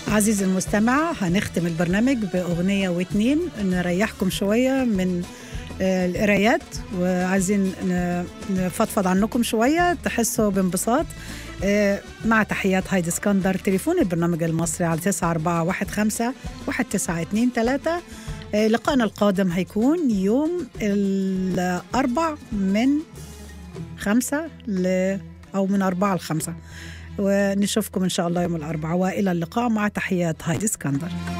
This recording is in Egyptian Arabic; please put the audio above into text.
عزيزي المستمع هنختم البرنامج بأغنية واتنين نريحكم شوية من آه، القرايات وعايزين ن- نفضفض عنكم شوية تحسوا بانبساط آه، مع تحيات هايدي اسكندر تليفون البرنامج المصري على 9415 1923 آه، لقائنا القادم هيكون يوم الأربع من خمسة ل أو من أربعة لخمسة ونشوفكم إن شاء الله يوم الأربعاء وإلى اللقاء مع تحيات هايدي اسكندر